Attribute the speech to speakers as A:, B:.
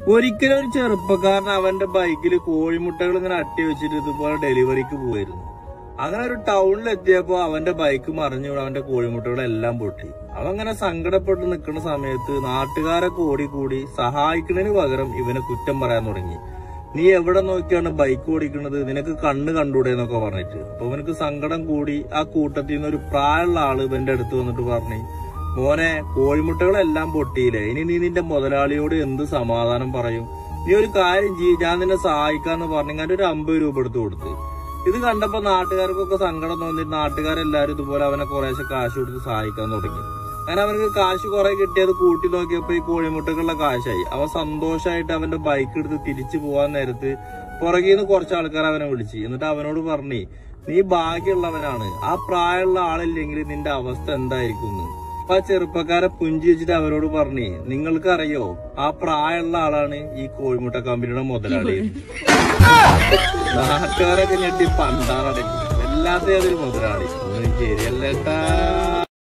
A: ഒരിക്കലും ഒരു ചെറുപ്പക്കാരൻ അവന്റെ ബൈക്കിൽ കോഴിമുട്ടകൾ ഇങ്ങനെ അട്ടി വെച്ചിട്ട് ഇതുപോലെ ഡെലിവറിക്ക് പോയിരുന്നു അങ്ങനെ ഒരു ടൗണിൽ എത്തിയപ്പോ അവന്റെ ബൈക്ക് മറിഞ്ഞു വീണ് അവന്റെ കോഴിമുട്ടകളെല്ലാം പൊട്ടി അവൻ അങ്ങനെ സങ്കടപ്പെട്ട് നിൽക്കുന്ന സമയത്ത് നാട്ടുകാരൊക്കെ ഓടിക്കൂടി സഹായിക്കുന്നതിന് പകരം ഇവനെ കുറ്റം പറയാൻ തുടങ്ങി നീ എവിടെ നോക്കിയാണ് ബൈക്ക് ഓടിക്കുന്നത് നിനക്ക് കണ്ണ് കണ്ടൂടെ എന്നൊക്കെ പറഞ്ഞിട്ട് അപ്പൊ ഇവനക്ക് സങ്കടം കൂടി ആ കൂട്ടത്തിൽ നിന്ന് ഒരു പ്രായമുള്ള ആള് ഇവന്റെ അടുത്ത് വന്നിട്ട് പറഞ്ഞു മോനെ കോഴിമുട്ടകളെല്ലാം പൊട്ടിയില്ലേ ഇനി നീ നിന്റെ മുതലാളിയോട് എന്ത് സമാധാനം പറയും നീ ഒരു കാര്യം ചെയ്യ് ഞാൻ നിന്നെ സഹായിക്കാന്ന് പറഞ്ഞാൽ ഒരു അമ്പത് രൂപ എടുത്ത് കൊടുത്ത് ഇത് കണ്ടപ്പോ നാട്ടുകാർക്കൊക്കെ സങ്കടം തോന്നിയിട്ട് നാട്ടുകാരെല്ലാരും ഇതുപോലെ അവനെ കുറേശ്ശെ കാശ് കൊടുത്ത് സഹായിക്കാൻ തുടങ്ങി അങ്ങനെ അവനക്ക് കാശ് കുറെ കിട്ടിയത് കൂട്ടി നോക്കിയപ്പോ ഈ കോഴിമുട്ടകളുടെ കാശായി അവൻ സന്തോഷമായിട്ട് അവന്റെ ബൈക്ക് എടുത്ത് തിരിച്ചു പോവാൻ നേരത്ത് പുറകിൽ നിന്ന് കുറച്ച് ആൾക്കാർ അവനെ വിളിച്ചു എന്നിട്ട് അവനോട് പറഞ്ഞു നീ ഭാഗ്യമുള്ളവനാണ് ആ പ്രായമുള്ള ആളില്ലെങ്കിൽ നിന്റെ അവസ്ഥ എന്തായിരിക്കും എന്ന് അപ്പൊ ആ ചെറുപ്പക്കാരെ പുഞ്ചി വെച്ചിട്ട് അവരോട് പറഞ്ഞു നിങ്ങൾക്ക് അറിയോ ആ പ്രായമുള്ള ആളാണ് ഈ കോഴിമുട്ട കമ്പനിയുടെ മുതലാളി നാട്ടുകാരൊക്കെ ഞെട്ടി പണ്ടാറടക്കി എല്ലാത്ത അതൊരു മുതലാളി ഒന്നും ശരിയല്ലേട്ടാ